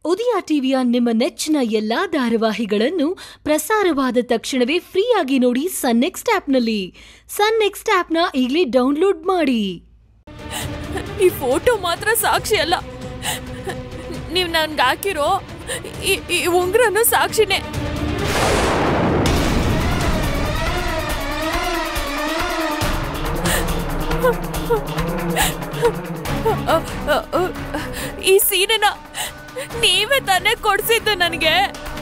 ಉದಯ ಟಿವಿಯ ನಿಮ್ಮ ನೆಚ್ಚಿನ ಎಲ್ಲಾ ಧಾರಾವಾಹಿಗಳನ್ನು ಪ್ರಸಾರವಾದ ತಕ್ಷಣವೇ ಫ್ರೀಯಾಗಿ ನೋಡಿ ಸನ್ ನೆಕ್ಸ್ಟ್ ಆಪ್ನಲ್ಲಿ ಸನ್ ನೆಕ್ಸ್ಟ್ ಆಪ್ನ ಈಗಲೇ ಡೌನ್ಲೋಡ್ ಮಾಡಿ ಈ ಫೋಟೋ ಮಾತ್ರ ಸಾಕ್ಷಿ ಅಲ್ಲ ನೀವು ನನ್ಗೆ ಹಾಕಿರೋ ಈ ಈ ಉಂಗ್ರನು ಸಾಕ್ಷಿನೇ ಈ ಸೀರೆನ ನೀವೇ ತಾನೇ ಕೊಡ್ಸಿದ್ದು ನನಗೆ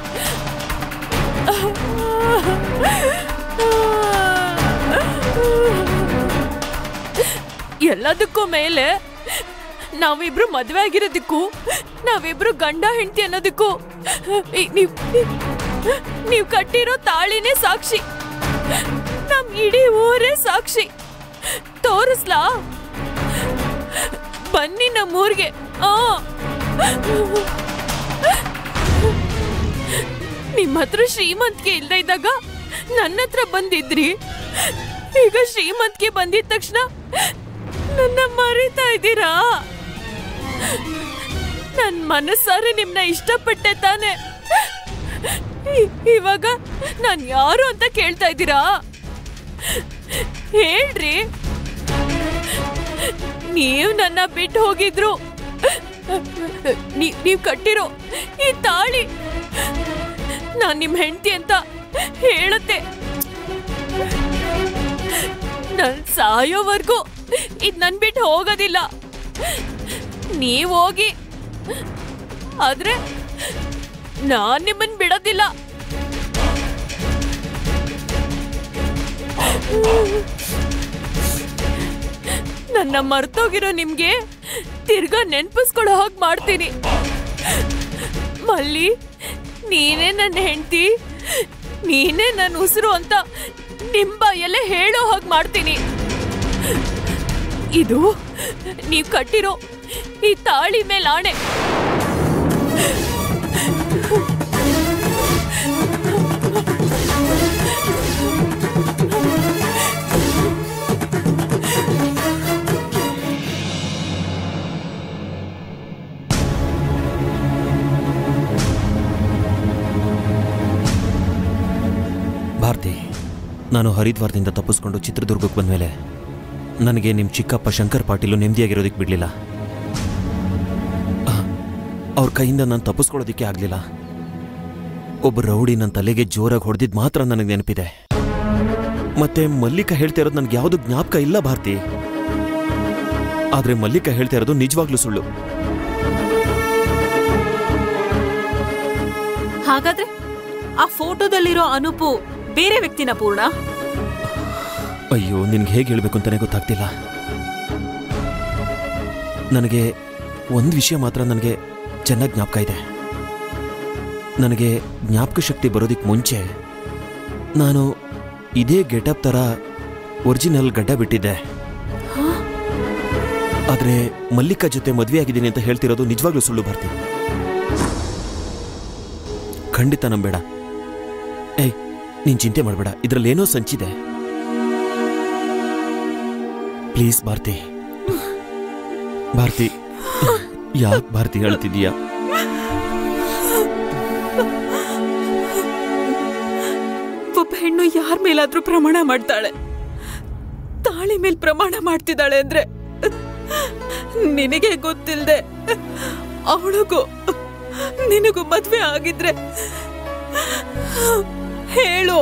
ಎಲ್ಲದಕ್ಕೂ ಮೇಲೆ ನಾವಿಬ್ರು ಮದ್ವೆ ಆಗಿರೋದಕ್ಕೂ ನಾವಿಬ್ರು ಗಂಡ ಹೆಂಡತಿ ಅನ್ನೋದಕ್ಕೂ ಈ- ನೀವ್ ನೀವ್ ಕಟ್ಟಿರೋ ತಾಳಿನೇ ಸಾಕ್ಷಿ ನಮ್ ಇಡೀ ಊರೇ ಸಾಕ್ಷಿ ತೋರಿಸ್ಲಾ ಬನ್ನಿ ನಮ್ಮೂರ್ಗೆ ಆ ನಿಮ್ಮ ಹತ್ರ ಶ್ರೀಮಂತಿಗೆ ಇಲ್ದೇ ಇದ್ದಾಗ ನನ್ನ ಹತ್ರ ಬಂದಿದ್ರಿ ಈಗ ಶ್ರೀಮಂತಿಗೆ ಬಂದಿದ ತಕ್ಷಣ ನನ್ನ ಮರಿತಾ ಇದ್ದೀರಾ ನನ್ ಮನಸ್ಸಾರೆ ನಿಮ್ನ ಇಷ್ಟಪಟ್ಟೆ ತಾನೆ ಇ- ಇವಾಗ ನಾನ್ ಯಾರು ಅಂತ ಕೇಳ್ತಾ ಇದ್ದೀರಾ ಹೇಳ್ರಿ ನೀವ್ ನನ್ನ ಬಿಟ್ಟು ಹೋಗಿದ್ರು ನೀ- ನೀವ್ ಕಟ್ಟಿರೋ ಈ ತಾಳಿ ನಾನ್ ನಿಮ್ ಹೆಂಡತಿ ಅಂತ ಹೇಳುತ್ತೆ ನನ್ ಸಾಯೋವರೆಗೂ ಇದ್ ನನ್ ಬಿಟ್ಟು ಹೋಗೋದಿಲ್ಲ ನೀವ್ ಹೋಗಿ ಆದ್ರೆ ನಾನ್ ನಿಮ್ಮನ್ ಬಿಡೋದಿಲ್ಲ ನನ್ನ ಮರ್ತೋಗಿರೋ ನಿಮ್ಗೆ ತಿರ್ಗಾ ನೆನ್ಪಿಸ್ಕೊಳ್ಳೋ ಹಾಗೆ ಮಾಡ್ತೀನಿ ಮಲ್ಲಿ ನೀನೇ ನನ್ನ ಹೆಂಡತಿ ನೀನೇ ನನ್ನ ಉಸಿರು ಅಂತ ನಿಮ್ ಬಾಯಲ್ಲೇ ಹೇಳೋ ಹಾಗೆ ಮಾಡ್ತೀನಿ ಇದು ನೀವ್ ಕಟ್ಟಿರೋ ಈ ತಾಳಿ ಮೇಲೆ ಆಣೆ ಭಾರತಿ ನಾನು ಹರಿದ್ವಾರದಿಂದ ತಪ್ಪಿಸ್ಕೊಂಡು ಚಿತ್ರದುರ್ಗಕ್ಕೆ ಬಂದಮೇಲೆ ನನಗೆ ನಿಮ್ಮ ಚಿಕ್ಕಪ್ಪ ಶಂಕರ್ ಪಾಟೀಲು ನೆಮ್ಮದಿಯಾಗಿರೋದಕ್ಕೆ ಬಿಡಲಿಲ್ಲ ಅವ್ರ ಕೈಯಿಂದ ನಾನು ತಪ್ಪಿಸ್ಕೊಳ್ಳೋದಕ್ಕೆ ಆಗಲಿಲ್ಲ ಒಬ್ಬ ರೌಡಿ ನನ್ನ ತಲೆಗೆ ಜೋರಾಗಿ ಹೊಡೆದಿದ್ದು ಮಾತ್ರ ನನಗೆ ನೆನಪಿದೆ ಮತ್ತೆ ಮಲ್ಲಿಕಾ ಹೇಳ್ತಾ ಇರೋದು ನನಗೆ ಯಾವುದು ಜ್ಞಾಪಕ ಇಲ್ಲ ಭಾರತಿ ಆದರೆ ಮಲ್ಲಿಕಾ ಹೇಳ್ತಾ ಇರೋದು ನಿಜವಾಗ್ಲೂ ಸುಳ್ಳು ಹಾಗಾದ್ರೆ ಆ ಫೋಟೋದಲ್ಲಿರೋ ಅನುಪು ಬೇರೆ ವ್ಯಕ್ತಿನ ಪೂರ್ಣ ಅಯ್ಯೋ ನಿನ್ಗೆ ಹೇಗೆ ಹೇಳಬೇಕು ಅಂತಾನೆ ಗೊತ್ತಾಗ್ತಿಲ್ಲ ನನಗೆ ಒಂದು ವಿಷಯ ಮಾತ್ರ ನನಗೆ ಚೆನ್ನಾಗಿ ಜ್ಞಾಪಕ ಇದೆ ನನಗೆ ಜ್ಞಾಪಕ ಶಕ್ತಿ ಬರೋದಕ್ಕೆ ಮುಂಚೆ ನಾನು ಇದೇ ಗೆಟಪ್ ಥರ ಒರಿಜಿನಲ್ ಗಡ್ಡ ಬಿಟ್ಟಿದ್ದೆ ಆದರೆ ಮಲ್ಲಿಕಾ ಜೊತೆ ಮದುವೆ ಆಗಿದ್ದೀನಿ ಅಂತ ಹೇಳ್ತಿರೋದು ನಿಜವಾಗ್ಲೂ ಸುಳ್ಳು ಬರ್ತೀನಿ ಖಂಡಿತ ನಂಬೇಡ ಏಯ್ ನೀನ್ ಚಿಂತೆ ಮಾಡಬೇಡ ಇದ್ರಲ್ಲೇನೋ ಸಂಚಿದೆ ಪ್ಲೀಸ್ ಭಾರತಿ ಭಾರತಿ ಯಾಕೆ ಭಾರತಿ ಹೇಳ್ತಿದೀಯಾ ಒಬ್ಬ ಹೆಣ್ಣು ಯಾರ ಮೇಲಾದ್ರೂ ಪ್ರಮಾಣ ಮಾಡ್ತಾಳೆ ತಾಳಿ ಮೇಲ್ ಪ್ರಮಾಣ ಮಾಡ್ತಿದ್ದಾಳೆ ಅಂದ್ರೆ ನಿನಗೆ ಗೊತ್ತಿಲ್ದೆ ಅವಳಿಗೂ ನಿನಗೂ ಮದ್ವೆ ಆಗಿದ್ರೆ ಹೇಳು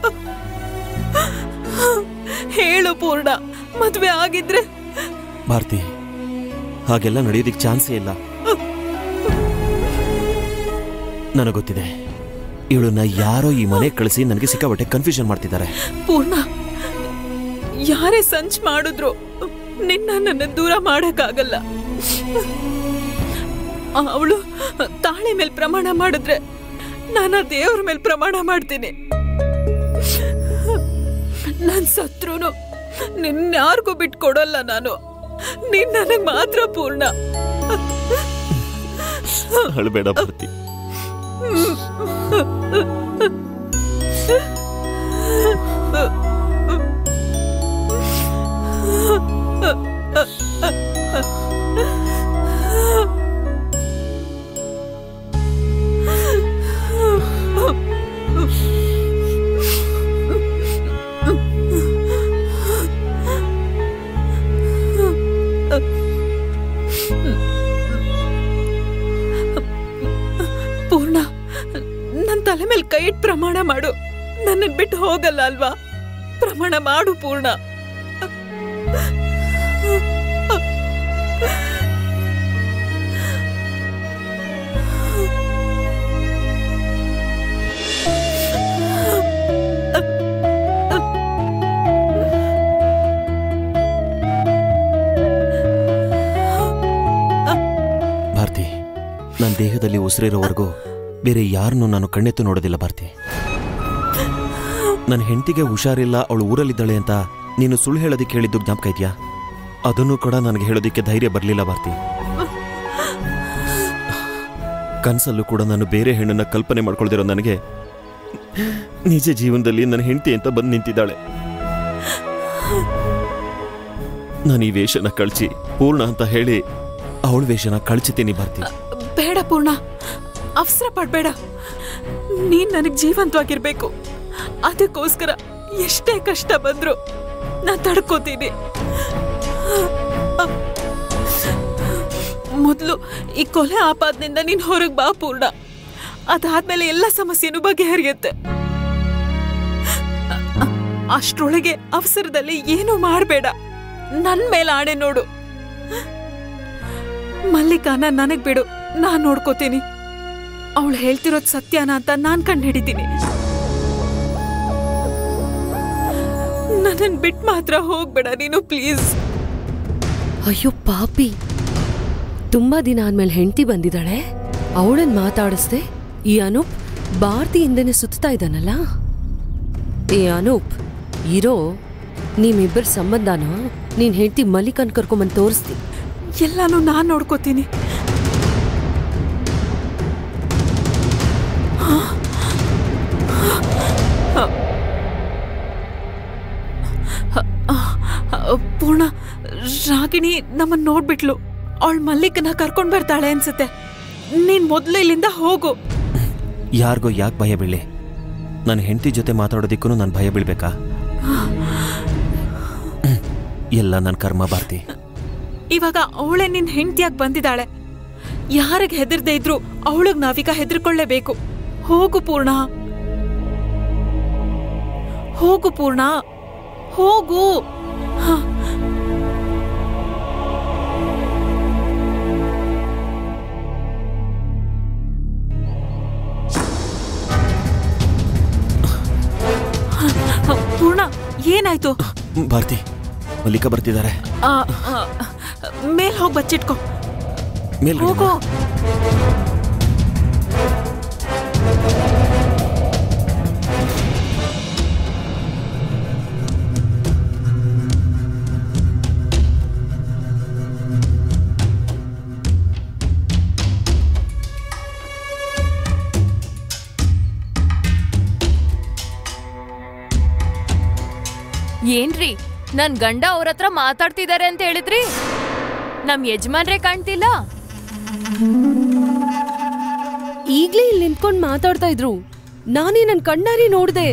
ಹೇಳು ಪೂರ್ಣ ಮದ್ವೆ ಆಗಿದ್ರೆ ಭಾರತಿ ಹಾಗೆಲ್ಲ ನಡೆಯೋದಕ್ಕೆ ಚಾನ್ಸೇ ಇಲ್ಲ ನನಗೆ ಗೊತ್ತಿದೆ ಇವಳನ್ನ ಯಾರೋ ಈ ಮನೆ ಕಳಿಸಿ ನನಗೆ ಸಿಕ್ಕಾಬಟ್ಟೆ ಕನ್ಫ್ಯೂಷನ್ ಮಾಡ್ತಿದ್ದಾರೆ ಪೂರ್ಣ ಯಾರೇ ಸಂಚ್ ಮಾಡಿದ್ರು ನಿನ್ನ ನನ್ನ ದೂರ ಮಾಡಕ್ಕಾಗಲ್ಲ ಅವಳು ತಾಳಿ ಮೇಲೆ ಪ್ರಮಾಣ ಮಾಡಿದ್ರೆ ನಾನು ಆ ದೇವ್ರ ಮೇಲೆ ಪ್ರಮಾಣ ಮಾಡ್ತೀನಿ ನಾನ್ ಸತ್ರುನು ನಿನ್ಯಾರಿಗೂ ಬಿಟ್ಕೊಡಲ್ಲ ನಾನು ನೀನ್ ನನಗ್ ಮಾತ್ರ ಪೂರ್ಣ ಅಳಬೇಡ ಭಾರತಿ ತಲೆ ಮೇಲೆ ಕೈ ಇಟ್ಟು ಪ್ರಮಾಣ ಮಾಡು ನನ್ನನ್ ಬಿಟ್ಟು ಹೋಗಲ್ಲ ಅಲ್ವಾ ಪ್ರಮಾಣ ಮಾಡು ಪೂರ್ಣ ಭಾರತಿ ನನ್ನ ದೇಹದಲ್ಲಿ ಉಸಿರಿರೋವರೆಗೂ ಬೇರೆ ಯಾರನ್ನೂ ನಾನು ಕಣ್ಣೆತ್ತು ನೋಡೋದಿಲ್ಲ ಭಾರತಿ ನನ್ನ ಹೆಂಡತಿಗೆ ಹುಷಾರಿಲ್ಲ ಅವಳು ಊರಲ್ಲಿದ್ದಾಳೆ ಅಂತ ನೀನು ಸುಳ್ಳು ಹೇಳೋದಕ್ಕೆ ಹೇಳಿದ್ದು ಜ್ಞಾಪಕ ಇದೆಯಾ ಅದನ್ನು ಕೂಡ ನನಗೆ ಹೇಳೋದಕ್ಕೆ ಧೈರ್ಯ ಬರಲಿಲ್ಲ ಭಾರತಿ ಕನಸಲ್ಲೂ ಕೂಡ ನಾನು ಬೇರೆ ಹೆಣ್ಣನ್ನ ಕಲ್ಪನೆ ಮಾಡ್ಕೊಳ್ದಿರೋ ನನಗೆ ನಿಜ ಜೀವನದಲ್ಲಿ ನನ್ನ ಹೆಂಡತಿ ಅಂತ ಬಂದು ನಿಂತಿದ್ದಾಳೆ ನಾನು ಈ ವೇಷನ ಕಳ್ಚಿ ಪೂರ್ಣ ಅಂತ ಹೇಳಿ ಅವಳ ವೇಷನ ಕಳ್ಚಿತೀನಿ ಭಾರತಿ ಬೇಡ ಪೂರ್ಣ ಅವಸರ ಪಡ್ಬೇಡ ನೀನ್ ನನಗ್ ಜೀವಂತವಾಗಿರ್ಬೇಕು ಅದಕ್ಕೋಸ್ಕರ ಎಷ್ಟೇ ಕಷ್ಟ ಬಂದ್ರು ನಾನ್ ತಡ್ಕೋತೀನಿ ಮೊದ್ಲು ಈ ಕೊಲೆ ಆಪಾದನೆಯಿಂದ ನೀನ್ ಹೊರಗ್ ಬಾ ಪೂರ್ಣ ಅದಾದ್ಮೇಲೆ ಎಲ್ಲ ಸಮಸ್ಯೆನೂ ಬಗೆಹರಿಯುತ್ತೆ ಅ- ಅಷ್ಟ್ರೊಳಗೆ ಅವಸರದಲ್ಲಿ ಏನು ಮಾಡಬೇಡ ನನ್ ಮೇಲೆ ಆಣೆ ನೋಡು ಮಲ್ಲಿಕಾನ ನನಗ್ ಬಿಡು ನಾನ್ ನೋಡ್ಕೋತೀನಿ ಅವಳು ಹೇಳ್ತಿರೋದ್ ಸತ್ಯನ ಅಂತ ನಾನ್ ಕಂಡು ಹಿಡಿತೀನಿ ನನ್ನನ್ ಬಿಟ್ ಮಾತ್ರ ಹೋಗ್ಬೇಡ ನೀನು ಪ್ಲೀಸ್ ಅಯ್ಯೋ ಪಾಪಿ ತುಂಬಾ ದಿನ ಆದ್ಮೇಲೆ ಹೆಂಡತಿ ಬಂದಿದ್ದಾಳೆ ಅವಳನ್ ಮಾತಾಡಿಸ್ದೆ ಈ ಅನೂಪ್ ಭಾರತಿ ಹಿಂದೆನೆ ಸುತ್ತಾ ಇದ್ದಾನಲ್ಲ ಏ ಅನೂಪ್ ಇರೋ ನಿಮ್ಮಿಬ್ಬರ ಸಂಬಂಧನ ನೀನ್ ಹೆಂಡತಿ ಮಲ್ಲಿಕನ್ ಕರ್ಕೊಂಬಂದ್ ತೋರಿಸ್ತಿ ಎಲ್ಲಾನು ನಾನ್ ನೋಡ್ಕೋತೀನಿ ಪೂರ್ಣ ರಾಗಿಣಿ ನಮ್ಮನ್ ನೋಡ್ಬಿಟ್ಲು ಅವಳ ಮಲ್ಲಿಕನ ಕರ್ಕೊಂಡ್ ಬರ್ತಾಳೆ ಅನ್ಸುತ್ತೆ ನೀನ್ ಮೊದ್ಲು ಇಲ್ಲಿಂದ ಹೋಗು ಯಾರಿಗೋ ಯಾಕೆ ಭಯ ಬೀಳಿ ನನ್ನ ಹೆಂಡತಿ ಜೊತೆ ಮಾತಾಡೋದಕ್ಕೂ ನಾನು ಭಯ ಬೀಳ್ಬೇಕಾ ಎಲ್ಲ ನನ್ನ ಕರ್ಮ ಭಾರತಿ ಇವಾಗ ಅವಳೇ ನಿನ್ ಹೆಂಡತಿಯಾಗಿ ಬಂದಿದ್ದಾಳೆ ಯಾರಿಗೆ ಹೆದರ್ದೇ ಇದ್ರು ಅವಳಗ್ ನಾವೀಗ ಹೆದರ್ಕೊಳ್ಳೇಬೇಕು ಹೋಗು ಪೂರ್ಣ ಹೋಗು ಪೂರ್ಣ ಹೋಗು ಹ. ಹ, ಪೂರ್ಣ ಏನಾಯ್ತು ಭಾರತಿ ಮಲ್ಲಿಕಾ ಬರ್ತಿದ್ದಾರೆ ಆ, ಆ, ಮೇಲ್ ಹೋಗಿ ಬಚ್ಚಿಟ್ಕೋ ಮೇಲ್ಗಡೆ ಹೋಗು ಏನ್ರಿ ನನ್ ಗಂಡ ಅವ್ರ ಹತ್ರ ಮಾತಾಡ್ತಿದ್ದಾರೆ ಅಂತ ಹೇಳಿದ್ರಿ ನಮ್ ಯಜಮಾನ್ರೇ ಕಾಣ್ತಿಲ್ಲ ಈಗ್ಲೇ ಇಲ್ಲಿ ನಿಂತ್ಕೊಂಡ್ ಮಾತಾಡ್ತಾ ಇದ್ರು ನಾನೇ ನನ್ ಕಣ್ಣಾರಿ ನೋಡ್ದೆ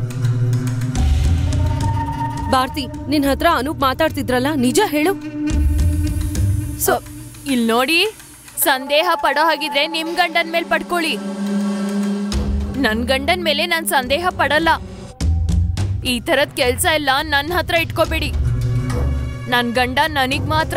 ಭಾರತಿ ನಿನ್ ಹತ್ರ ಅನೂಪ್ ಮಾತಾಡ್ತಿದ್ರಲ್ಲ ನಿಜ ಹೇಳು ಸೊ ಇಲ್ ನೋಡಿ ಸಂದೇಹ ಪಡೋ ಹಾಗಿದ್ರೆ ನಿಮ್ ಗಂಡನ್ ಮೇಲ್ ಪಡ್ಕೊಳ್ಳಿ ನನ್ ಗಂಡನ್ ಮೇಲೆ ನಾನ್ ಸಂದೇಹ ಪಡಲ್ಲ ಈ ತರದ್ ಕೆಲ್ಸ ಎಲ್ಲ ನನ್ ಹತ್ರ ಇಟ್ಕೋಬೇಡಿ ನನ್ ಗಂಡ ನನಗ್ ಮಾತ್ರ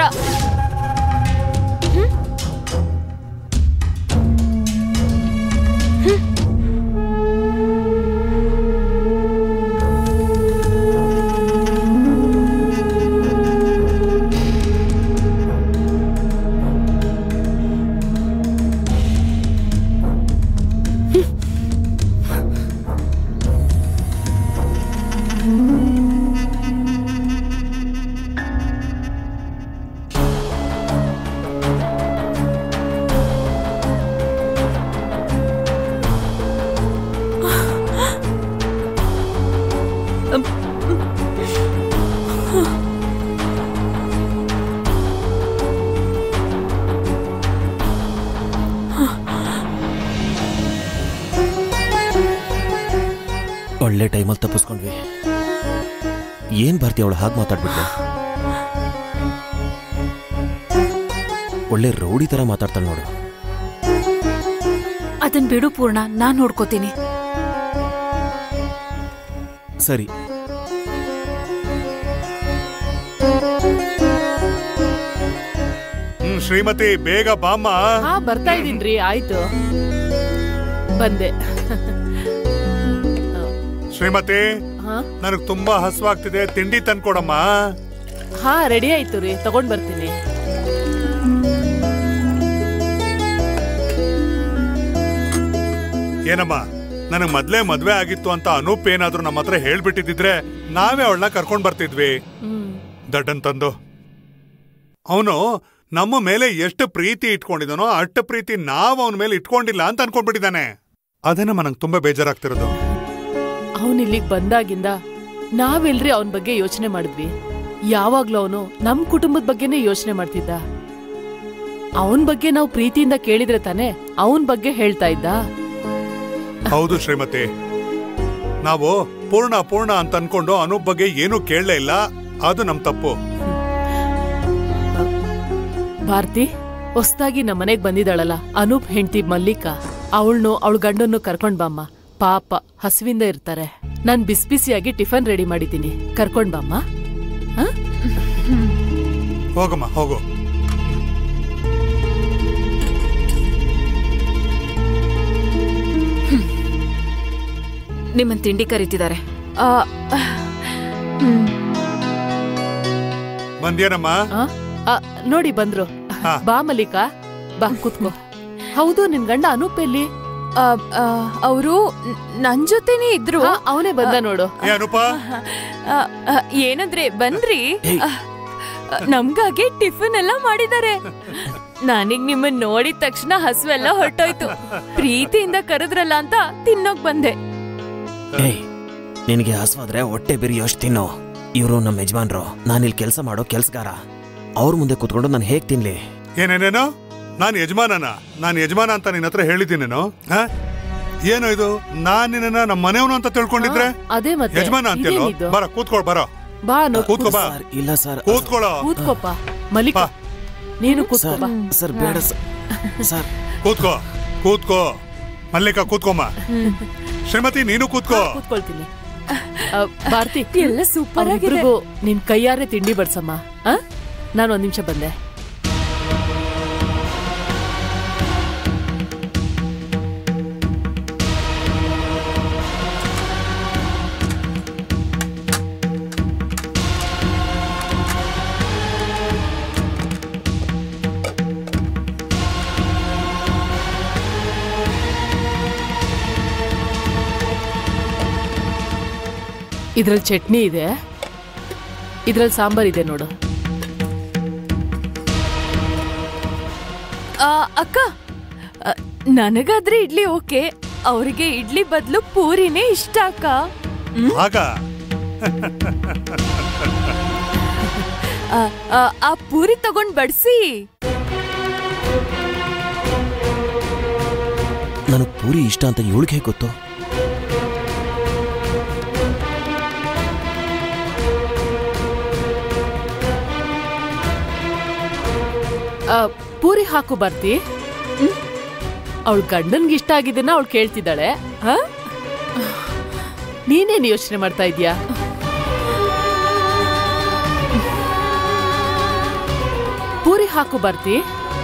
ಒಳ್ಳೆ ಟೈಮಲ್ಲಿ ತಪ್ಪಿಸ್ಕೊಂಡ್ವಿ ಏನ್ ಭಾರತಿ ಅವಳು ಹಾಗೆ ಮಾತಾಡ್ಬಿಟ್ಲು ಒಳ್ಳೆ ರೌಡಿ ತರ ಮಾತಾಡ್ತಾಳೆ ನೋಡು ಅದನ್ ಬಿಡು ಪೂರ್ಣ ನಾನ್ ನೋಡ್ಕೋತೀನಿ ಸರಿ ಹ್ಮ್ ಶ್ರೀಮತಿ ಬೇಗ ಬಾಮ್ಮ ಹಾ ಬರ್ತಾ ಇದೀನ್ರಿ ಆಯ್ತು ಬಂದೆ ಶ್ರೀಮತಿ ಹಾ ನನಗ್ ತುಂಬಾ ಹಸುವಾಗ್ತಿದೆ ತಿಂಡಿ ತಂದ್ಕೊಡಮ್ಮ ಹಾ ರೆಡಿ ಆಯ್ತು ರೀ ತಗೊಂಡ್ ಬರ್ತೀನಿ ಏನಮ್ಮ ನನಗ್ ಮೊದ್ಲೇ ಮದ್ವೆ ಆಗಿತ್ತು ಅಂತ ಅನೂಪ್ ಏನಾದ್ರೂ ನಮ್ಮ ಹತ್ರ ಹೇಳ್ಬಿಟ್ಟಿದ್ರೆ ನಾವೇ ಅವಳನ್ನ ಕರ್ಕೊಂಡ್ ಬರ್ತಿದ್ವಿ ಹ್ಮ್ ದಡ್ಡನ್ ತಂದು ಅವನು ನಮ್ಮ ಮೇಲೆ ಎಷ್ಟು ಪ್ರೀತಿ ಇಟ್ಕೊಂಡಿದಾನೋ ಅಷ್ಟು ಪ್ರೀತಿ ನಾವ್ ಅವನ ಮೇಲೆ ಇಟ್ಕೊಂಡಿಲ್ಲ ಅಂತ ಅನ್ಕೊಂಡ್ಬಿಟ್ಟಿದ್ದಾನೆ ಅದೇನಮ್ಮ ನಂಗೆ ತುಂಬಾ ಬೇಜಾರಾಗ್ತಿರೋದು ಅವನ್ ಇಲ್ಲಿಗ್ ಬಂದಾಗಿಂದ ನಾವೆಲ್ರಿ ಅವನ್ ಬಗ್ಗೆ ಯೋಚನೆ ಮಾಡಿದ್ವಿ ಯಾವಾಗ್ಲೂ ಅವನು ನಮ್ ಕುಟುಂಬದ ಬಗ್ಗೆನೇ ಯೋಚನೆ ಮಾಡ್ತಿದ್ದ ಅವನ್ ಬಗ್ಗೆ ನಾವು ಪ್ರೀತಿಯಿಂದ ಕೇಳಿದ್ರೆ ತಾನೇ ಅವನ್ ಬಗ್ಗೆ ಹೇಳ್ತಾ ಇದ್ದ ಹೌದು ಶ್ರೀಮತಿ ನಾವು ಪೂರ್ಣ ಪೂರ್ಣ ಅಂತ ಅನ್ಕೊಂಡು ಅನೂಪ್ ಬಗ್ಗೆ ಏನೂ ಕೇಳಲೇ ಇಲ್ಲ ಅದು ನಮ್ ತಪ್ಪು ಭಾರತಿ ಹೊಸ್ದಾಗಿ ನಮ್ಮ ಮನೆಗ್ ಬಂದಿದ್ದಾಳಲ್ಲ ಅನೂಪ್ ಹೆಂಡತಿ ಮಲ್ಲಿಕಾ ಅವಳನ್ನು ಅವಳ ಗಂಡನ್ನು ಕರ್ಕೊಂಡ್ ಬಾಮ್ಮ ಪಾಪ ಹಸುವಿಂದ ಇರ್ತಾರೆ ನಾನ್ ಬಿಸಿ ಬಿಸಿಯಾಗಿ ಟಿಫನ್ ರೆಡಿ ಮಾಡಿದ್ದೀನಿ ಕರ್ಕೊಂಡ್ ಬಾಮ್ಮ ಹ? ಹೋಗಮ್ಮ ಹೋಗು ನಿಮ್ಮನ್ ತಿಂಡಿ ಕರೀತಿದ್ದಾರೆ ಆ, ಹ್ಮ್. ಬಂದ್ಯೇನಮ್ಮ ಆ? ಆ, ನೋಡಿ ಬಂದ್ರು ಹಾ. ಬಾ ಮಲ್ಲಿಕಾ ಬಾ ಕುತ್ಕೋ ಹೌದು ನಿನ್ ಗಂಡ ಅನೂಪ್ ಎಲ್ಲಿ ಆ, ಆ, ಅವ್ರು ನ- ನನ್ ಜೊತೆನೇ ಇದ್ರು ಅವನೇ ಬಂದ ನೋಡು ಏ ಅನೂಪ ಆ, ಆ, ಏನಂದ್ರೆ ಬನ್ರಿ ಏಯ್. ಆ, ಆ, ನಮ್ಗಾಗಿ ಟಿಫನ್ ಎಲ್ಲ ಮಾಡಿದ್ದಾರೆ ನನಗ್ ನಿಮ್ಮನ್ ನೋಡಿದ ತಕ್ಷಣ ಹಸುವೆಲ್ಲ ಹೊರಟೋಯ್ತು ಪ್ರೀತಿಯಿಂದ ಕರೆದ್ರಲ್ಲ ಅಂತ ತಿನ್ನೋಕ್ ಬಂದೆ ಏಯ್ ನಿನಗೆ ಹಸುವಾದ್ರೆ ಹೊಟ್ಟೆ ಬಿರಿ ಯೋಶ್ ತಿನ್ನು ಇವರು ನಮ್ಮ ಯಜಮಾನ್ರು ನಾನಿಲ್ಲಿ ಕೆಲಸ ಮಾಡೋ ಕೆಲ್ಸಗಾರ ಅವ್ರ ಮುಂದೆ ಕೂತ್ಕೊಂಡು ನಾನು ಹೇಗ್ ತಿನ್ಲಿ ಏನೇನೇನು ನಾನು ಯಜಮಾನನ ನಾನು ಯಜಮಾನ ಅಂತ ನಿನ್ನ ಹತ್ರ ಹೇಳಿದ್ದೀನೇನು ಆ? ಏನು ಇದು ನಾನ್ ನಿನ್ನ ನಮ್ಮ ಮನೆಯವನು ಅಂತ ತಿಳ್ಕೊಂಡಿದ್ರೆ ಆ, ಅದೇ ಮತ್ತೆ ಯಜಮಾನ ಅಂತೇಳೋ ಇದೇನಿದು? ಬರ ಕೂತ್ಕೊಳ್ ಬರೋ ಬಾ ಅನೂಪ್, ಕೂತ್ಕೋ ಬಾ ಸರ್ ಇಲ್ಲ ಸರ್ ಕೂತ್ಕೊಳ್ಳೋ ಕೂತ್ಕೋಪ ಮಲ್ಲಿಕಾ ಬಾ. ನೀನು ಕೂತ್ಕೋ ಸರ್ ಬಾ ಸರ್ ಬೇಡ ಸರ್ ಸರ್ ಕೂತ್ಕೋ ಕೂತ್ಕೋ ಮಲ್ಲಿಕಾ ಕೂತ್ಕೊಮ್ಮ ಶ್ರೀಮತಿ ನೀನು ಕೂತ್ಕೋ ಕೂತ್ಕೊಳ್ತೀನಿ ಆ, ಭಾರತಿ ಎಲ್ಲ ಸೂಪರ್ ಆಗಿದೆ ಅವ್ರಿಬ್ರಿಗೂ ನಿನ್ ಕೈಯಾರೆ ತಿಂಡಿ ಬಡ್ಸಮ್ಮ ಆ? ನಾನು ಒಂದ್ ನಿಮಿಷ ಬಂದೆ ಇದ್ರಲ್ಲಿ ಚಟ್ನಿ ಇದೆ ಇದ್ರಲ್ಲಿ ಸಾಂಬಾರ್ ಇದೆ ನೋಡು ಆ, ಅಕ್ಕ ಆ, ನನಗಾದ್ರೆ ಇಡ್ಲಿ ಓಕೆ ಅವ್ರಿಗೆ ಇಡ್ಲಿ ಬದಲು ಪೂರಿನೇ ಇಷ್ಟ ಅಕ್ಕ ಆಗ ಆ, ಆ, ಆ ಪೂರಿ ತಗೊಂಡ್ ಬಡ್ಸಿ ನನಗೆ ಪೂರಿ ಇಷ್ಟ ಅಂತ ಇವಳಿಗೆ ಹೇಗೆ ಗೊತ್ತು ಆ, ಪೂರಿ ಹಾಕು ಬರ್ತಿ ಅವಳ ಗಂಡನ್ಗೆ ಇಷ್ಟ ಆಗಿದ್ದನ್ನ ಅವಳು ಕೇಳ್ತಿದ್ದಾಳೆ ಹ? ನೀನೇನು ಯೋಚನೆ ಮಾಡ್ತಾ ಇದೀಯಾ ಪೂರಿ ಹಾಕು ಬರ್ತಿ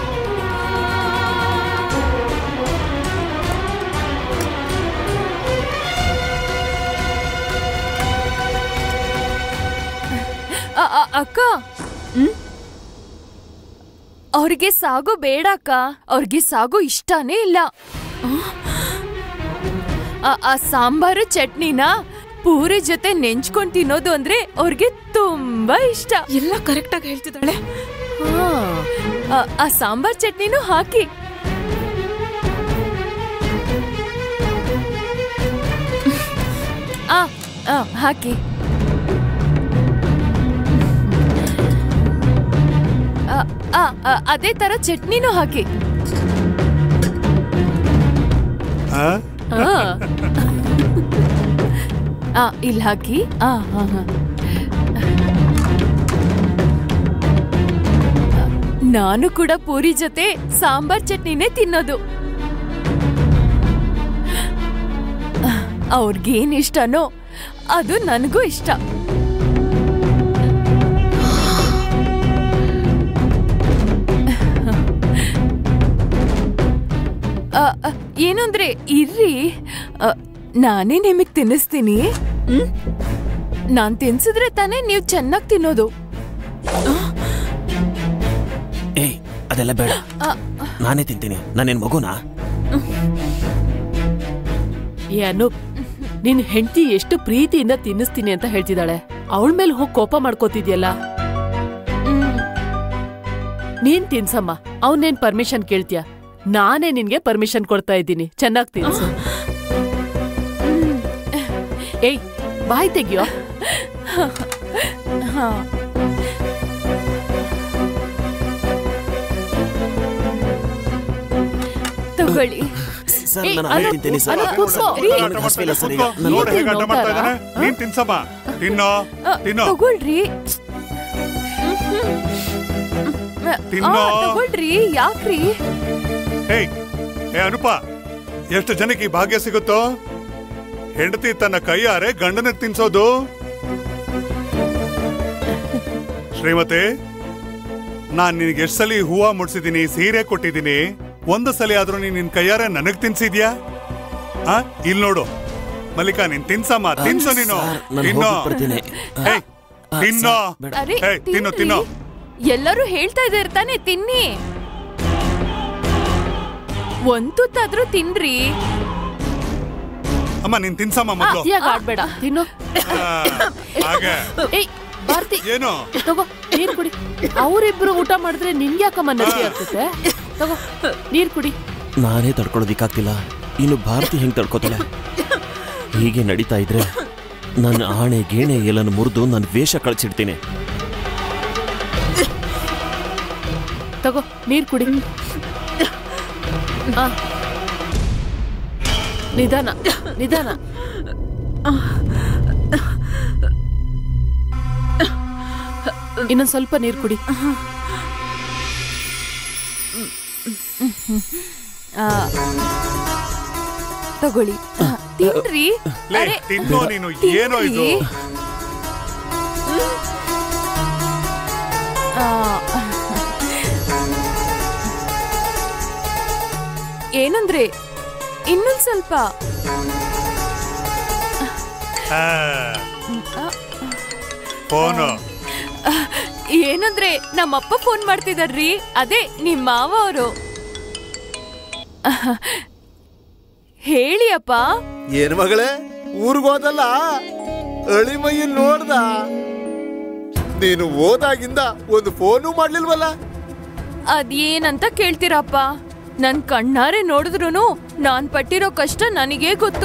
ಆ, ಆ, ಅಕ್ಕ ಹ್ಮ್? ಅವ್ರಿಗೆ ಸಾಗು ಬೇಡ ಅಕ್ಕ ಅವ್ರಿಗೆ ಸಾಗು ಇಷ್ಟನೇ ಇಲ್ಲ ಆ, ಆ ಸಾಂಬಾರು ಚಟ್ನಿನ ಪೂರಿ ಜೊತೆ ನೆಂಚ್ಕೊಂಡ್ ತಿನ್ನೋದು ಅಂದ್ರೆ ಅವ್ರಿಗೆ ತುಂಬಾ ಇಷ್ಟ ಎಲ್ಲ ಕರೆಕ್ಟ್ ಆಗಿ ಹೇಳ್ತಿದ್ದಾಳೆ ಹಾ. ಆ, ಆ ಸಾಂಬಾರ್ ಚಟ್ನಿನೂ ಹಾಕಿ ಆ, ಆ, ಹಾಕಿ ಆ, ಆ, ಆ, ಅದೇ ತರ ಚಟ್ನಿನೂ ಹಾಕಿ ಆ? ಹಾ. ಆ ಇಲ್ಲಿ ಹಾಕಿ ಆ ಹಾ ಹಾ ನಾನು ಕೂಡ ಪೂರಿ ಜೊತೆ ಸಾಂಬಾರ್ ಚಟ್ನಿನೇ ತಿನ್ನೋದು ಅವ್ರಿಗೇನ್ ಇಷ್ಟನೋ ಅದು ನನಗೂ ಇಷ್ಟ ಆ, ಆ, ಏನು ಅಂದ್ರೆ ಇರ್ರಿ ಆ, ನಾನೇ ನಿಮಗ್ ತಿನ್ನಿಸ್ತೀನಿ ಹ್ಮ್? ನಾನ್ ತಿನ್ಸಿದ್ರೆ ತಾನೇ ನೀವು ಚೆನ್ನಾಗಿ ತಿನ್ನೋದು ಏಯ್ ಅದೆಲ್ಲ ಬೇಡ ನಾನೇ ತಿಂತೀನಿ ನಾನೇನ್ ಮಗುನಾ ಏ ಅನೂಪ್ ನಿನ್ ಹೆಂಡತಿ ಎಷ್ಟು ಪ್ರೀತಿಯಿಂದ ತಿನ್ನಿಸ್ತೀನಿ ಅಂತ ಹೇಳ್ತಿದ್ದಾಳೆ ಅವಳ ಮೇಲೆ ಹೋಗಿ ಕೋಪ ಮಾಡ್ಕೋತಿದ್ಯಲ್ಲ ನೀನ್ ತಿನ್ಸಮ್ಮ ಅವನೇನ್ ಪರ್ಮಿಷನ್ ಕೇಳ್ತೀಯ ನಾನೇ ನಿನ್ಗೆ ಪರ್ಮಿಷನ್ ಕೊಡ್ತಾ ಇದ್ದೀನಿ ಚೆನ್ನಾಗ್ ತಿನ್ಸು ಏಯ್ ಬಾಯ್ ತೆಗಿಯೋ ತಗೊಳ್ಳಿ ಸರ್ ಏಯ್, ನಾನು ಆಮೇಲೆ ಅಲ್ಲ, ತಿಂತೀನಿ ಸರ್ ಅಲ್ಲ, ಕೂರ್ಸೋ. ನನಗೆ ಹಸ್ವಿಲ್ಲ ಸರ್ ಈಗ ಕೂತ್ಕೋ. ನಾನು ನೋಡು ಹೇಗೆ ಆಟ ನೋಡ್ತಾರಾ? ಮಾಡ್ತಾ ಇದ್ದಾನೆ ನೀನ್ ತಿನ್ಸಮ್ಮ ತಿನ್ನೋ ಆ, ತಿನ್ನೋ ತಗೊಳ್ರಿ ತಿನ್ನೋ. ಆ, ತಗೊಳ್ರಿ ಯಾಕ್ರಿ ಏಯ್ ಏ ಅನುಪ ಎಷ್ಟು ಜನಕ್ಕೆ ಈ ಭಾಗ್ಯ ಸಿಗುತ್ತೋ ಹೆಂಡತಿ ತನ್ನ ಕೈಯಾರೆ ಗಂಡನ ತಿನ್ಸೋದು ಶ್ರೀಮತಿ ನಾನ್ ನಿನಗೆ ಎಷ್ಟು ಸಲ ಹೂವ ಮುಡ್ಸಿದೀನಿ ಸೀರೆ ಕೊಟ್ಟಿದ್ದೀನಿ ಒಂದು ಸಲ ಆದ್ರೂ ನೀನ್ ನಿನ್ ಕೈಯಾರೆ ನನಗ್ ತಿನ್ಸಿದ್ಯಾ ಆ ಇಲ್ ನೋಡು ಮಲ್ಲಿಕಾ ನೀನ್ ತಿನ್ಸಮ್ಮ ತಿನ್ಸು ನೀನು ಸರ್, ನಾನು ತಿನ್ನೋ ಹೋಗ್ಬಿಡ್ತೀನಿ. ಏಯ್ ತಿನ್ನೋ ಬೇಡ. ಅರೆ ಏಯ್, ತಿನ್ನು, ತಿನ್ರಿ. ತಿನ್ನು. ಎಲ್ಲರೂ ಹೇಳ್ತಾ ಇದ್ದಾರೆ ತಾನೇ ತಿನ್ನಿ ಒಂದ್ ತುತ್ತಾದ್ರೂ ತಿನ್ರಿ ಅಮ್ಮ ನೀನ್ ತಿನ್ಸಮ್ಮ ಮೊದ್ಲು ಯಾಕೆ ಆಡ್ಬೇಡ ತಿನ್ನು ಆ, ಹಾಗೆ ಏಯ್ ಭಾರತಿ ಏನು ತಗೋ ನೀರ್ ಕುಡಿ ಅವರಿಬ್ರು ಊಟ ಮಾಡಿದ್ರೆ ನಿನ್ಗೆ ಯಾಕಮ್ಮ ನಸಿ ಆಗ್ತದೆ ತಗೋ ನೀರ್ ಕುಡಿ ನಾನೇ ತಡ್ಕೊಳ್ಳೋದಿಕ್ಕಾಗ್ತಿಲ್ಲ ಇನ್ನು ಭಾರತಿ ಹೆಂಗ್ ತಡ್ಕೋತಾಳೆ ಹೀಗೆ ನಡೀತಾ ಇದ್ರೆ ನನ್ನ ಆಣೆ ಗೇಣೆ ಎಲ್ಲನ್ನು ಮುರಿದು ನಾನು ವೇಷ ಕಳ್ಸಿಡ್ತೀನಿ ತಗೋ ನೀರ್ ಕುಡಿ ಆ. ನಿಧಾನ ನಿಧಾನ ಇನ್ನೊಂದ್ ಸ್ವಲ್ಪ ನೀರ್ ಕುಡಿ ಆ, ತಗೊಳ್ಳಿ ಆ, ತಿನ್ರಿ ಲೇ, ಅರೆ, ತಿನ್ನೋ ನೀನು ಏನೋ ಇದು ತಿನ್ರಿ. ಆ, ಏನಂದ್ರೆ ಇನ್ನೊಂದ್ ಸ್ವಲ್ಪ ಆ. ಫೋನು ಏನಂದ್ರೆ ನಮ್ಮಪ್ಪ ಫೋನ್ ಮಾಡ್ತಿದಾರ್ರಿ ಅದೇ ನಿಮ್ ಮಾವ ಅವರು ಹೇಳಿ ಅಪ್ಪ ಏನ್ ಮಗಳೇ ಊರ್ಗ್ ಹೋದಲ್ಲ ಅಳಿಮಯ್ಯನ್ ನೋಡ್ದ ನೀನು ಹೋದಾಗಿಂದ ಒಂದು ಫೋನು ಮಾಡ್ಲಿಲ್ವಲ್ಲ ಅದೇನಂತ ಕೇಳ್ತೀರಪ್ಪ ನನ್ ಕಣ್ಣಾರೆ ನೋಡಿದ್ರುನು ನಾನ್ ಪಟ್ಟಿರೋ ಕಷ್ಟ ನನಗೇ ಗೊತ್ತು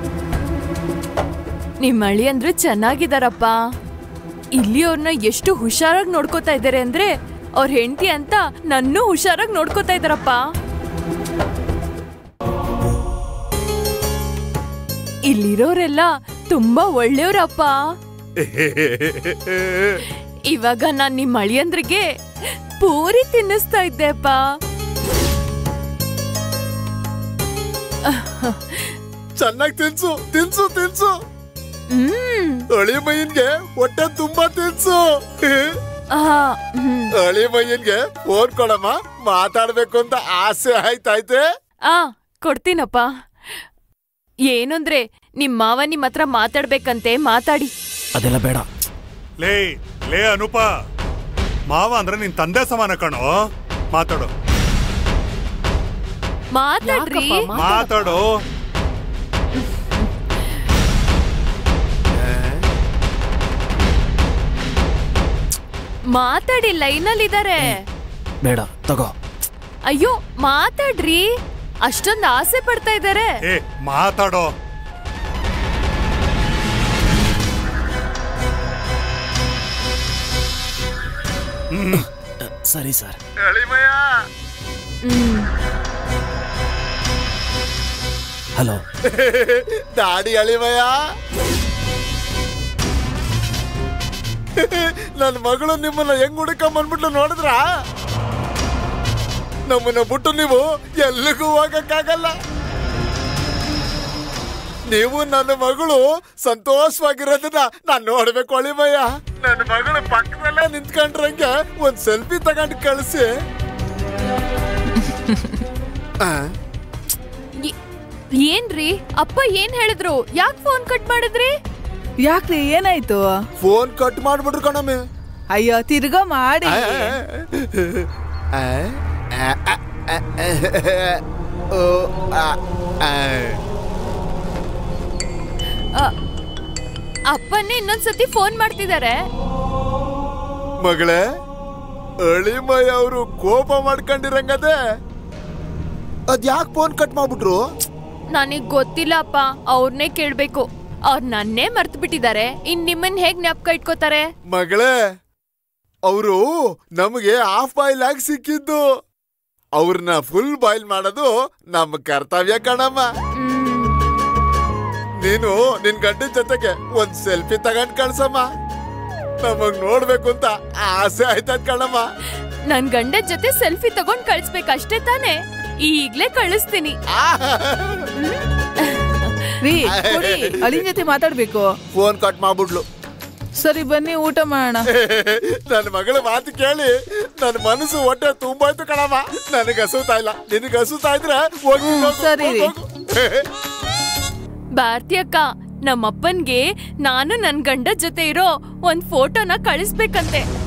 ನಿಮ್ ಅಳಿ ಅಂದ್ರೆ ಚೆನ್ನಾಗಿದಾರಪ್ಪ ಇಲ್ಲಿ ಅವ್ರನ್ನ ಎಷ್ಟು ಹುಷಾರಾಗಿ ನೋಡ್ಕೋತಾ ಇದ್ದಾರೆ ಅಂದ್ರೆ ಅವ್ರ ಹೆಂಡತಿ ಅಂತ ನನ್ನೂ ಹುಷಾರಾಗಿ ನೋಡ್ಕೋತಾ ಇದಾರಪ್ಪ ಇಲ್ಲಿರೋರೆಲ್ಲ ತುಂಬಾ ಒಳ್ಳೆಯವ್ರಪ್ಪ ಇವಾಗ ನಾನ್ ನಿಮ್ ಅಳಿಯಂದ್ರಿಗೆ ಪೂರಿ ತಿನ್ನಿಸ್ತಾ ಇದ್ದೆಪ್ಪ ಚೆನ್ನಾಗಿ ತಿನ್ಸು ತಿನ್ಸು ತಿನ್ಸು ಹ್ಮ್ ಅಳಿಮಯ್ಯನ್ಗೆ ಹೊಟ್ಟೆ ತುಂಬಾ ತಿನ್ಸು ಆ, ಹ್ಮ್. ಅಳಿಮಯ್ಯನ್ಗೆ ಫೋನ್ ಕೊಡಮ್ಮ ಮಾತಾಡ್ಬೇಕು ಅಂತ ಆಸೆ ಆಯ್ತಾಯ್ತೆ ಆ ಕೊಡ್ತೀನಪ್ಪ ಏನಂದ್ರೆ ನಿಮ್ ಮಾವ ನಿಮ್ ಹತ್ರ ಮಾತಾಡ್ಬೇಕಂತೆ ಮಾತಾಡಿ ಅದೆಲ್ಲ ಬೇಡ ಲೇ ಲೇ ಅನುಪ ಮಾವ ಅಂದ್ರೆ ನಿನ್ ತಂದೆ ಸಮಾನ ಕಣೋ ಮಾತಾಡು ಮಾತಾಡ್ರಿ ಯಾಕಪ್ಪ ಮಾ- ಮಾತಾಡು ಮಾತಾಡಿ ಲೈನಲ್ಲಿದ್ದಾರೆ ಬೇಡ ತಗೋ ಅಯ್ಯೋ ಮಾತಾಡ್ರಿ ಅಷ್ಟೊಂದು ಆಸೆ ಪಡ್ತಾ ಇದ್ದಾರೆ ಏ ಮಾತಾಡೋ ಸರಿ ಸರ್ ಅಳಿಮಯ್ಯ ಹ್ಮ್ ಹಲೋ ದಾಡಿ ಅಳಿಮಯ್ಯ ನನ್ ಮಗಳು ನಿಮ್ಮನ್ನ ಹೆಂಗ್ ಹುಡುಕೊಂಡ್ ಬಂದ್ಬಿಟ್ಲು ನೋಡಿದ್ರ ನಮ್ಮನ್ನ ಬಿಟ್ಟು ನೀವು ಎಲ್ಲಿಗೂ ಹೋಗಕ್ಕಾಗಲ್ಲ ನೀವು ನನ್ನ ಮಗಳು ಸಂತೋಷವಾಗಿರೋದನ್ನ ನಾನ್ ನೋಡ್ಬೇಕು ಒಳಿಮಯ್ಯ ನನ್ನ ಮಗಳು ಪಕ್ಕದಲ್ಲೇ ನಿಂತ್ಕೊಂಡ್ರಂಗೆ ಒಂದ್ ಸೆಲ್ಫಿ ತಗೊಂಡು ಕಳಿಸಿ ಏ- ಏನ್ರಿ ಅಪ್ಪ ಏನ್ ಹೇಳಿದ್ರು ಯಾಕೆ ಫೋನ್ ಕಟ್ ಮಾಡಿದ್ರಿ ಯಾಕ್ರಿ ಏನಾಯ್ತು ಫೋನ್ ಕಟ್ ಮಾಡ್ಬಿಟ್ರು ಕಣಮ್ಮೆ ಅಯ್ಯೋ ತಿರ್ಗಾ ಮಾಡಿ ಓ, ಆ, ಆ. ಅ, ಅಪ್ಪನ್ನೇ ಇನ್ನೊಂದ್ಸತಿ ಫೋನ್ ಮಾಡ್ತಿದ್ದಾರೆ ಮಗಳೇ ಅಳಿಮಯ್ಯ ಅವರು ಕೋಪ ಮಾಡ್ಕೊಂಡಿರಂಗದೆ ಅದ್ಯಾಕ್ ಫೋನ್ ಕಟ್ ಮಾಡ್ಬಿಟ್ರು ನನಗ್ ಗೊತ್ತಿಲ್ಲ ಅಪ್ಪ ಅವ್ರನ್ನೇ ಕೇಳ್ಬೇಕು ಅವ್ರ್ ನನ್ನೇ ಮರ್ತು ಬಿಟ್ಟಿದ್ದಾರೆ ಇನ್ ನಿಮ್ಮನ್ ಹೇಗ್ ಜ್ಞಾಪಕ ಇಟ್ಕೋತಾರೆ ಮಗಳೇ ಅವರು ನಮಗೆ ಹಾಫ್ ಬಾಯ್ಲ್ ಆಗಿ ಸಿಕ್ಕಿದ್ದು ಅವ್ರನ್ನ ಫುಲ್ ಬಾಯ್ಲ್ ಮಾಡೋದು ನಮ್ಮ ಕರ್ತವ್ಯ ಕಣಮ್ಮ ನೀನು ನಿನ್ ಗಂಡನ ಜೊತೆಗೆ ಒಂದ್ ಸೆಲ್ಫಿ ತಗೊಂಡ್ ಕಳ್ಸಮ್ಮ ನಮಗ್ ನೋಡ್ಬೇಕು ಅಂತ ಆಸೆ ಆಯ್ತದ ಕಣಮ್ಮ ನನ್ ಗಂಡನ್ ಜೊತೆ ಸೆಲ್ಫಿ ತಗೊಂಡ್ ಕಳ್ಸ್ಬೇಕಷ್ಟೇ ತಾನೇ ಈಗ್ಲೇ ಕಳಿಸ್ತೀನಿ ರೀ ಕೊಡಿ ಅಳಿನ್ ಜೊತೆ ಮಾತಾಡ್ಬೇಕು ಫೋನ್ ಕಟ್ ಮಾಡ್ಬಿಡ್ಲು ಸರಿ ಬನ್ನಿ ಊಟ ಮಾಡೋಣ ನನ್ನ ಮಗಳ ಮಾತು ಕೇಳಿ ನನ್ನ ಮನಸ್ಸು ಹೊಟ್ಟೆ ತುಂಬಾಯ್ತು ಕಣಮ್ಮ ನನಗೆ ಹಸುತ್ತಾ ಇಲ್ಲ ನಿನಗೆ ಹಸುತ್ತಾ ಇದ್ರೆ ಹೋಗಿ ಹ್ಮ್, ಹೋಗು, ಸರಿ ರೀ. ಹೋಗು. ಭಾರತಿ ಅಕ್ಕ ನಮ್ಮಪ್ಪನ್ಗೆ ನಾನು ನನ್ ಗಂಡ ಜೊತೆ ಇರೋ ಒಂದ್ ಫೋಟೋನ ಕಳಿಸ್ಬೇಕಂತೆ